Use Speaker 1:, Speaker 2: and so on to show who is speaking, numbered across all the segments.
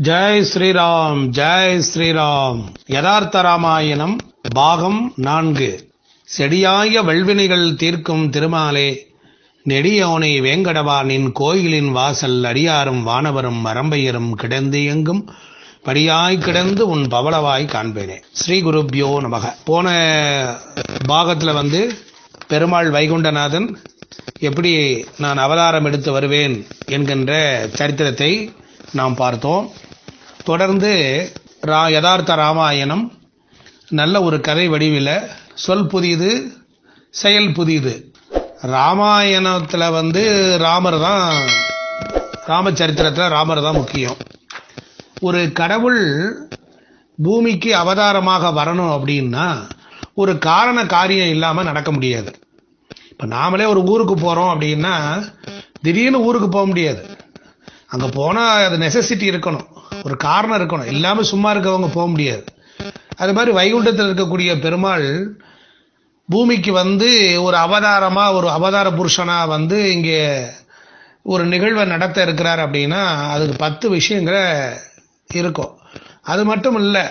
Speaker 1: ஜெய் ஸ்ரீராம் ஜெய் ஸ்ரீராம் யதார்த்த ராமாயணம் பாகம் நான்கு செடியாய வல்வினைகள் தீர்க்கும் திருமாலே நெடியோனை வேங்கடவா நின் கோயிலின் வாசல் அடியாரும் வானவரும் வரம்பையரும் கிடந்து எங்கும் படியாய் கிடந்து உன் பவளவாய் காண்பேனே ஸ்ரீ குருப்யோ நமக போன பாகத்துல வந்து பெருமாள் வைகுண்டநாதன் எப்படி நான் அவதாரம் எடுத்து வருவேன் என்கின்ற சரித்திரத்தை நாம் பார்த்தோம் தொடர்ந்து ரா யதார்த்த ராமாயணம் நல்ல ஒரு கதை வடிவில் சொல் புதியது செயல் புதியது ராமாயணத்தில் வந்து ராமர் தான் ராமச்சரித்திரத்தில் ராமர் தான் முக்கியம் ஒரு கடவுள் பூமிக்கு அவதாரமாக வரணும் அப்படின்னா ஒரு காரண காரியம் இல்லாமல் நடக்க முடியாது இப்போ நாமளே ஒரு ஊருக்கு போகிறோம் அப்படின்னா திடீர்னு ஊருக்கு போக முடியாது அங்கே போனால் அது நெசசிட்டி இருக்கணும் ஒரு காரணம் இருக்கணும் இல்லாமல் சும்மா இருக்கவங்க போக முடியாது அது மாதிரி வைகுண்டத்தில் இருக்கக்கூடிய பெருமாள் பூமிக்கு வந்து ஒரு அவதாரமாக ஒரு அவதார புருஷனாக வந்து இங்கே ஒரு நிகழ்வை நடத்த இருக்கிறார் அப்படின்னா அதுக்கு பத்து விஷயங்களை இருக்கும் அது மட்டும் இல்லை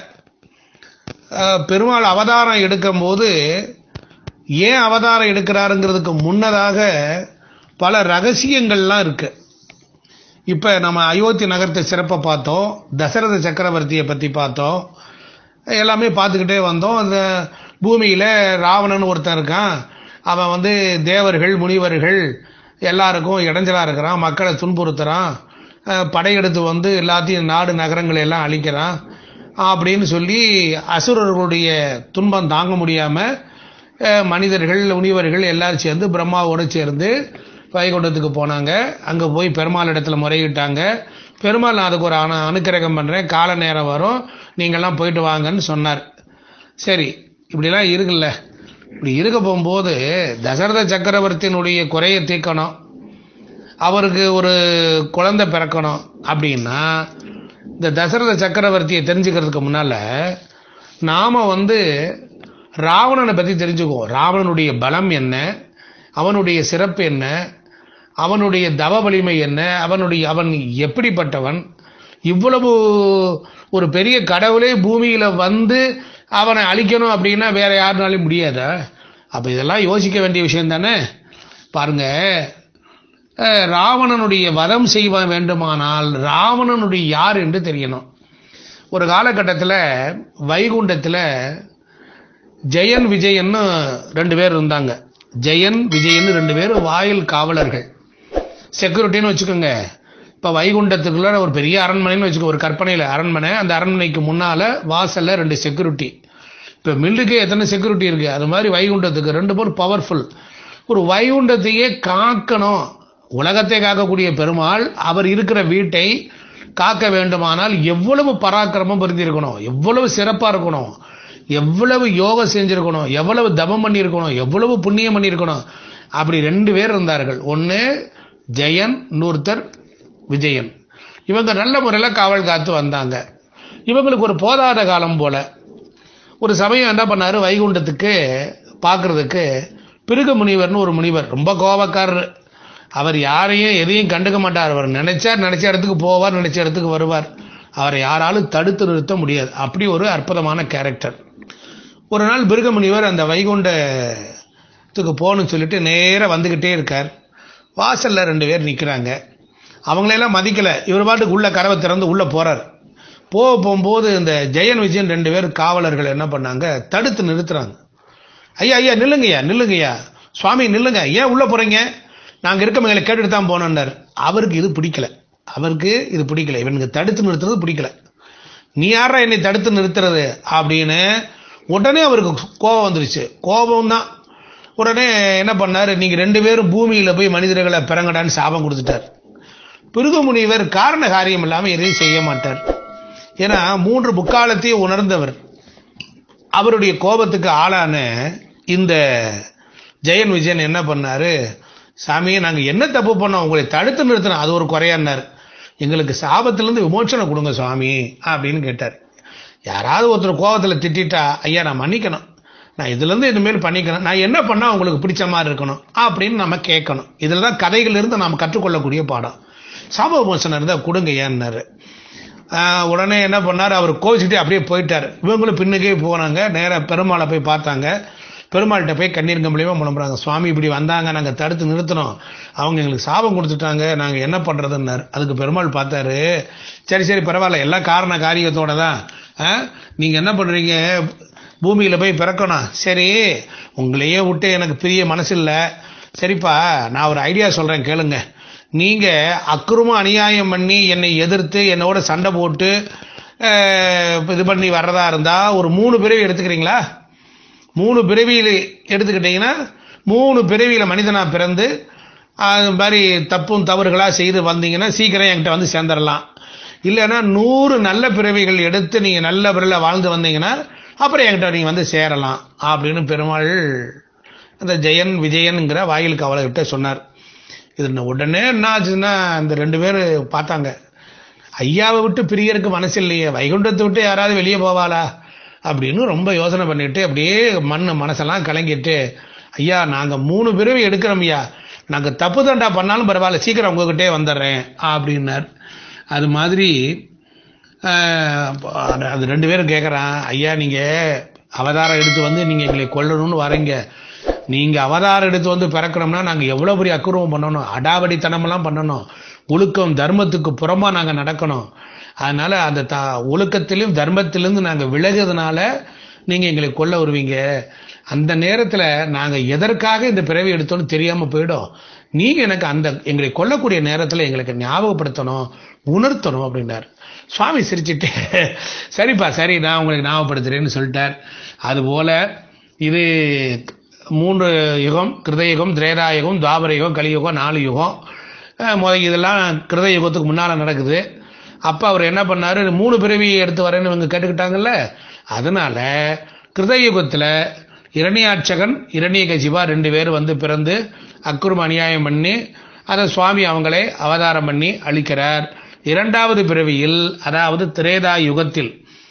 Speaker 1: பெருமாள் அவதாரம் எடுக்கும்போது ஏன் அவதாரம் எடுக்கிறாருங்கிறதுக்கு முன்னதாக பல ரகசியங்கள்லாம் இருக்கு இப்போ நம்ம அயோத்தி நகரத்தை சிறப்பை பார்த்தோம் தசரத சக்கரவர்த்தியை பற்றி பார்த்தோம் எல்லாமே பார்த்துக்கிட்டே வந்தோம் அந்த பூமியில் ராவணன் ஒருத்தன் இருக்கான் அவன் வந்து தேவர்கள் முனிவர்கள் எல்லாருக்கும் இடைஞ்சலாக இருக்கிறான் மக்களை துன்புறுத்துறான் படையெடுத்து வந்து எல்லாத்தையும் நாடு நகரங்களை எல்லாம் அழிக்கிறான் அப்படின்னு சொல்லி அசுரர்களுடைய துன்பம் தாங்க முடியாமல் மனிதர்கள் முனிவர்கள் எல்லாரும் சேர்ந்து பிரம்மாவோடு சேர்ந்து வைகுண்டத்துக்கு போனாங்க அங்கே போய் பெருமாள் இடத்துல முறையிட்டாங்க பெருமாள் நான் அதுக்கு ஒரு அனு அனுக்கிரகம் பண்ணுறேன் கால நேரம் வரும் நீங்கள்லாம் போயிட்டு வாங்கன்னு சொன்னார் சரி இப்படிலாம் இருக்குல்ல இப்படி இருக்க போகும்போது தசரத சக்கரவர்த்தியினுடைய குறையை தீர்க்கணும் அவருக்கு ஒரு குழந்தை பிறக்கணும் அப்படின்னா இந்த தசரத சக்கரவர்த்தியை தெரிஞ்சுக்கிறதுக்கு முன்னால் நாம் வந்து ராவணனை பற்றி தெரிஞ்சுக்குவோம் ராவணனுடைய பலம் என்ன அவனுடைய சிறப்பு என்ன அவனுடைய தவ வலிமை என்ன அவனுடைய அவன் எப்படிப்பட்டவன் இவ்வளவு ஒரு பெரிய கடவுளே பூமியில் வந்து அவனை அழிக்கணும் அப்படின்னா வேற யாருனாலையும் முடியாதா அப்போ இதெல்லாம் யோசிக்க வேண்டிய விஷயம் தானே பாருங்க ராவணனுடைய வதம் செய்வ வேண்டுமானால் ராவணனுடைய யார் என்று தெரியணும் ஒரு காலகட்டத்தில் வைகுண்டத்தில் ஜெயன் விஜயன்னு ரெண்டு பேர் இருந்தாங்க ஜெயன் விஜயன் ரெண்டு பேர் வாயில் காவலர்கள் செக்யூரிட்டின்னு வச்சுக்கோங்க இப்போ வைகுண்டத்துக்குள்ள ஒரு பெரிய அரண்மனைன்னு வச்சுக்கோ ஒரு கற்பனையில் அரண்மனை அந்த அரண்மனைக்கு முன்னால் வாசலில் ரெண்டு செக்யூரிட்டி இப்போ மில்லுக்கு எத்தனை செக்யூரிட்டி இருக்குது அது மாதிரி வைகுண்டத்துக்கு ரெண்டு பேர் பவர்ஃபுல் ஒரு வைகுண்டத்தையே காக்கணும் உலகத்தை காக்கக்கூடிய பெருமாள் அவர் இருக்கிற வீட்டை காக்க வேண்டுமானால் எவ்வளவு பராக்கிரமம் பொருந்திருக்கணும் எவ்வளவு சிறப்பாக இருக்கணும் எவ்வளவு யோகம் செஞ்சிருக்கணும் எவ்வளவு தபம் பண்ணியிருக்கணும் எவ்வளவு புண்ணியம் பண்ணியிருக்கணும் அப்படி ரெண்டு பேர் இருந்தார்கள் ஒன்று ஜெயன் இன்னொருத்தர் விஜயன் இவங்க நல்ல முறையில் காவல் காத்து வந்தாங்க இவங்களுக்கு ஒரு போதாத காலம் போல ஒரு சமயம் என்ன பண்ணாரு வைகுண்டத்துக்கு பார்க்கறதுக்கு பிருக முனிவர்னு ஒரு முனிவர் ரொம்ப கோபக்காரர் அவர் யாரையும் எதையும் கண்டுக்க மாட்டார் அவர் நினைச்சார் நினைச்ச இடத்துக்கு போவார் நினைச்ச இடத்துக்கு வருவார் அவரை யாராலும் தடுத்து நிறுத்த முடியாது அப்படி ஒரு அற்புதமான கேரக்டர் ஒரு நாள் பிருகமுனிவர் அந்த வைகுண்டத்துக்கு போகணும்னு சொல்லிட்டு நேராக வந்துக்கிட்டே இருக்கார் வாசலில் ரெண்டு பேர் நிற்கிறாங்க அவங்களெல்லாம் மதிக்கலை இவர் பாட்டுக்கு உள்ள கதவை திறந்து உள்ளே போகிறார் போக போகும்போது இந்த ஜெயன் விஜயன் ரெண்டு பேர் காவலர்கள் என்ன பண்ணாங்க தடுத்து நிறுத்துறாங்க ஐயா ஐயா நில்லுங்கய்யா நில்லுங்கய்யா சுவாமி நில்லுங்க ஏன் உள்ளே போகிறீங்க நாங்கள் இருக்கவங்களை கேட்டுட்டு தான் போனோன்னார் அவருக்கு இது பிடிக்கல அவருக்கு இது பிடிக்கல இவனுக்கு தடுத்து நிறுத்துறது பிடிக்கல நீ யாரா என்னை தடுத்து நிறுத்துறது அப்படின்னு உடனே அவருக்கு கோபம் வந்துருச்சு கோபம் தான் உடனே என்ன பண்ணார் நீங்கள் ரெண்டு பேரும் பூமியில் போய் மனிதர்களை பிறங்கடான்னு சாபம் கொடுத்துட்டார் பிருகு முனிவர் காரண காரியம் இல்லாமல் எதையும் செய்ய மாட்டார் ஏன்னா மூன்று முக்காலத்தையும் உணர்ந்தவர் அவருடைய கோபத்துக்கு ஆளான இந்த ஜெயன் விஜயன் என்ன பண்ணாரு சாமி நாங்கள் என்ன தப்பு பண்ணோம் உங்களை தடுத்து நிறுத்தினோம் அது ஒரு குறையானார் எங்களுக்கு சாபத்திலேருந்து விமோச்சனை கொடுங்க சுவாமி அப்படின்னு கேட்டார் யாராவது ஒருத்தர் கோபத்தில் திட்டா ஐயா நான் மன்னிக்கணும் நான் இதுலேருந்து இனிமேல் பண்ணிக்கணும் நான் என்ன பண்ணால் உங்களுக்கு பிடிச்ச மாதிரி இருக்கணும் அப்படின்னு நம்ம கேட்கணும் இதில் தான் கதைகள் இருந்து நாம் கற்றுக்கொள்ளக்கூடிய பாடம் சாப விமோசனம் இருந்தால் கொடுங்க ஏன்னாரு ஆஹ் உடனே என்ன பண்ணார் அவர் கோச்சிட்டு அப்படியே போயிட்டார் இவங்களும் பின்னுக்கே போனாங்க நேரா பெருமாளை போய் பார்த்தாங்க பெருமாள்கிட்ட போய் கண்ணீர் கம்பளியமாக முழம்புறாங்க சுவாமி இப்படி வந்தாங்க நாங்கள் தடுத்து நிறுத்தினோம் அவங்க எங்களுக்கு சாபம் கொடுத்துட்டாங்க நாங்கள் என்ன பண்ணுறதுன்னார் அதுக்கு பெருமாள் பார்த்தாரு சரி சரி பரவாயில்ல எல்லாம் காரண காரியத்தோட தான் நீங்கள் என்ன பண்ணுறீங்க பூமியில் போய் பிறக்கணும் சரி உங்களையே விட்டு எனக்கு பிரிய மனசு இல்லை சரிப்பா நான் ஒரு ஐடியா சொல்கிறேன் கேளுங்க நீங்கள் அக்குறமா அநியாயம் பண்ணி என்னை எதிர்த்து என்னோட சண்டை போட்டு அஹ், இது பண்ணி வர்றதா இருந்தால் ஒரு மூணு பிறவி எடுத்துக்கிறீங்களா மூணு பிறவியில் எடுத்துக்கிட்டீங்கன்னா மூணு பிறவியில் மனிதனாக பிறந்து அது மாதிரி தப்பும் தவறுகளாக செய்து வந்தீங்கன்னா சீக்கிரம் என்கிட்ட வந்து சேர்ந்துடலாம் இல்லைன்னா நூறு நல்ல பிறவிகள் எடுத்து நீங்கள் நல்ல பிறவில் வாழ்ந்து வந்தீங்கன்னா அப்புறம் என்கிட்ட நீங்கள் வந்து சேரலாம் அப்படின்னு பெருமாள் அந்த ஜெயன் விஜயன்ங்கிற வாயில் கவலைகிட்ட சொன்னார் இது என்ன உடனே என்ன ஆச்சுன்னா இந்த ரெண்டு பேர் பார்த்தாங்க ஐயாவை விட்டு பிரியருக்கு மனசு இல்லையே வைகுண்டத்தை விட்டு யாராவது வெளியே போவாளா அப்படின்னு ரொம்ப யோசனை பண்ணிட்டு அப்படியே மண் மனசெல்லாம் கலங்கிட்டு ஐயா நாங்கள் மூணு பிறவி எடுக்கிறோம் ஐயா நாங்கள் தப்பு தண்டா பண்ணாலும் பரவாயில்ல சீக்கிரம் உங்ககிட்டே வந்துடுறேன் அப்படின்னார் அது மாதிரி ஆஹ், அது- அது ரெண்டு பேரும் கேட்குறான் ஐயா நீங்கள் அவதாரம் எடுத்து வந்து நீங்கள் எங்களை கொல்லணும்னு வரீங்க நீங்கள் அவதாரம் எடுத்து வந்து பிறக்கணும்னா நாங்கள் எவ்வளோ பெரிய அக்குருவம் பண்ணணும் அடாவடித்தனமெல்லாம் பண்ணணும் ஒழுக்கம் தர்மத்துக்கு புறமாக நாங்கள் நடக்கணும் அதனால் அந்த த ஒழுக்கத்திலும் தர்மத்திலிருந்து நாங்கள் விலகுறதுனால நீங்கள் எங்களை கொல்ல வருவீங்க அந்த நேரத்தில் நாங்கள் எதற்காக இந்த பிறவி எடுத்தோன்னு தெரியாமல் போயிடும் நீங்கள் எனக்கு அந்த எங்களை கொல்லக்கூடிய நேரத்தில் எங்களுக்கு ஞாபகப்படுத்தணும் உணர்த்தணும் அப்படின்னார் சுவாமி சிரிச்சிட்டு சரிப்பா சரி நான் உங்களுக்கு ஞாபகப்படுத்துறேன்னு சொல்லிட்டார் அதுபோல இது மூன்று யுகம் கிருதயுகம் திரேதாயுகம் துவாபர யுகம் கலியுகம் நாலு யுகம் அஹ் முத இதெல்லாம் கிருத யுகத்துக்கு முன்னால் நடக்குது அப்போ அவர் என்ன பண்ணாரு மூணு பிறவி எடுத்து வரேன்னு இவங்க கேட்டுக்கிட்டாங்கல்ல அதனால கிருதயுகத்தில் இரணியாட்சகன் இரணியகசிவா ரெண்டு பேர் வந்து பிறந்து அக்குரும் அநியாயம் பண்ணி அதை சுவாமி அவங்களே அவதாரம் பண்ணி அளிக்கிறார் இரண்டாவது பிறவியில் அதாவது திரேதா யுகத்தில்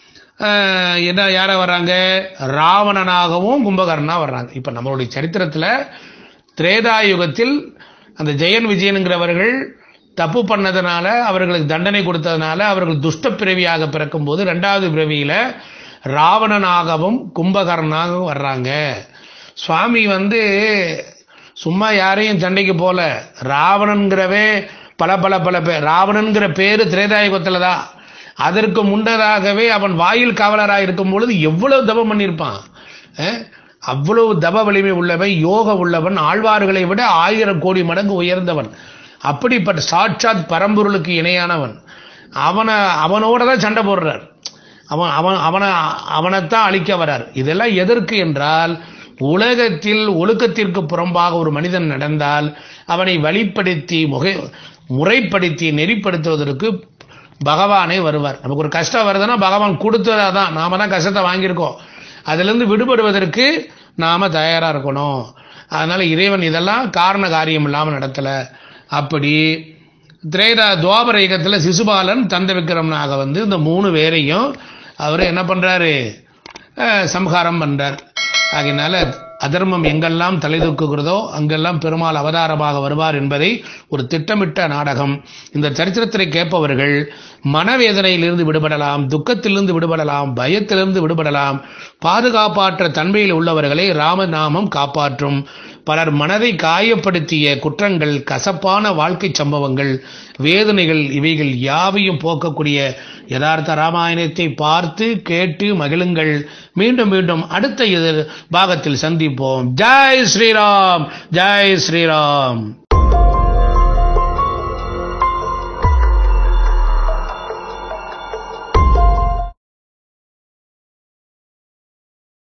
Speaker 1: ஆஹ், என்ன யாரை வர்றாங்க ராவணனாகவும் கும்பகர்ணனா வர்றாங்க இப்போ நம்மளுடைய சரித்திரத்தில் திரேதா யுகத்தில் அந்த ஜெயன் விஜயனுங்கிறவர்கள் தப்பு பண்ணதுனால அவர்களுக்கு தண்டனை கொடுத்ததுனால அவர்கள் துஷ்ட பிறவியாக பிறக்கும்போது ரெண்டாவது பிறவியில ராவணனாகவும் கும்பகர்ணனாகவும் வர்றாங்க சுவாமி வந்து சும்மா யாரையும் சண்டைக்கு போல ராவணன்கிறவே பல பல பல பேர் ராவணன்கிற பேரு திரேதாயுகத்தில் தான் அதற்கு முன்னதாகவே அவன் வாயில் காவலராக இருக்கும் பொழுது எவ்வளவு தபம் பண்ணியிருப்பான் அஹ்? அவ்வளவு தப வலிமை உள்ளவன் யோக உள்ளவன் ஆழ்வார்களை விட ஆயிரம் கோடி மடங்கு உயர்ந்தவன் அப்படிப்பட்ட சாட்சாத் பரம்பொருளுக்கு இணையானவன் அவனை அவனோட தான் சண்டை போடுறார் அவன் அவன் அவனை அவனைத்தான் அழிக்க வரார் இதெல்லாம் எதற்கு என்றால் உலகத்தில் ஒழுக்கத்திற்கு புறம்பாக ஒரு மனிதன் நடந்தால் அவனை வழிப்படுத்தி முகை முறைப்படுத்தி நெறிப்படுத்துவதற்கு பகவானே வருவார் நமக்கு ஒரு கஷ்டம் வருதுன்னா பகவான் கொடுத்ததா தான் நாம தான் கஷ்டத்தை வாங்கியிருக்கோம் அதிலிருந்து விடுபடுவதற்கு நாம தயாரா இருக்கணும் அதனால இறைவன் இதெல்லாம் காரண காரியம் இல்லாம நடத்தல அப்படி திரேதா துவாபர யுகத்துல சிசுபாலன் தந்த விக்ரமனாக வந்து இந்த மூணு பேரையும் அவர் என்ன பண்றாரு அஹ், சம்ஹாரம் பண்றார் ஆகையினால அதர்மம் எங்கெல்லாம் தலை தூக்குகிறதோ அங்கெல்லாம் பெருமாள் அவதாரமாக வருவார் என்பதை ஒரு திட்டமிட்ட நாடகம் இந்த சரித்திரத்தை கேட்பவர்கள் மனவேதனையிலிருந்து விடுபடலாம் துக்கத்திலிருந்து விடுபடலாம் பயத்திலிருந்து விடுபடலாம் பாதுகாப்பாற்ற தன்மையில் உள்ளவர்களை ராமநாமம் காப்பாற்றும் பலர் மனதை காயப்படுத்திய குற்றங்கள் கசப்பான வாழ்க்கை சம்பவங்கள் வேதனைகள் இவைகள் யாவையும் போக்கக்கூடிய யதார்த்த ராமாயணத்தை பார்த்து கேட்டு மகிழுங்கள் மீண்டும் மீண்டும் அடுத்த எதிர் பாகத்தில் சந்திப்போம் ஜெய் ஸ்ரீராம் ஜெய் ஸ்ரீராம்